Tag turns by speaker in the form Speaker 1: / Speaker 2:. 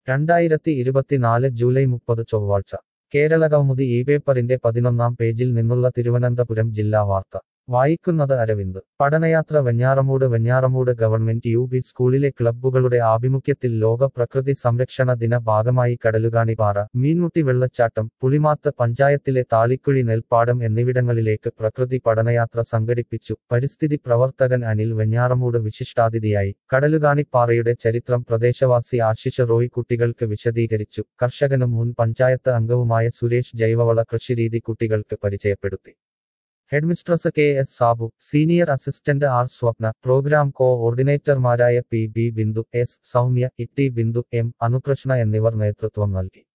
Speaker 1: രണ്ടായിരത്തി ഇരുപത്തിനാല് ജൂലൈ മുപ്പത് ചൊവ്വാഴ്ച കേരളകൗമുദി ഈ പേപ്പറിന്റെ പതിനൊന്നാം പേജിൽ നിന്നുള്ള തിരുവനന്തപുരം ജില്ലാ വാർത്ത വായിക്കുന്നത് അരവിന്ദ് പഠനയാത്ര Venjaramoodu Venjaramoodu government U P സ്കൂളിലെ ക്ലബ്ബുകളുടെ ആഭിമുഖ്യത്തിൽ ലോക പ്രകൃതി സംരക്ഷണ ദിന ഭാഗമായി കടലുകാണിപ്പാറ മീൻമുട്ടി വെള്ളച്ചാട്ടം പുളിമാത്ത് പഞ്ചായത്തിലെ താളിക്കുഴി നെൽപ്പാടം എന്നിവിടങ്ങളിലേക്ക് പ്രകൃതി പഠനയാത്ര സംഘടിപ്പിച്ചു പരിസ്ഥിതി പ്രവർത്തകൻ അനിൽ വെഞ്ഞാറമൂട് വിശിഷ്ടാതിഥിയായി കടലുകാണിപ്പാറയുടെ ചരിത്രം പ്രദേശവാസി ആശിഷ റോയ് കുട്ടികൾക്ക് വിശദീകരിച്ചു കർഷകനും മുൻ പഞ്ചായത്ത് അംഗവുമായ സുരേഷ് ജൈവവള കൃഷിരീതി കുട്ടികൾക്ക് പരിചയപ്പെടുത്തി headmistress K S Sabu senior assistant R Swapna programme കോഓർഡിനേറ്റർമാരായ P B Bindu S Soumya E T Bindu M Anukrishna എന്നിവർ നേതൃത്വം നൽകി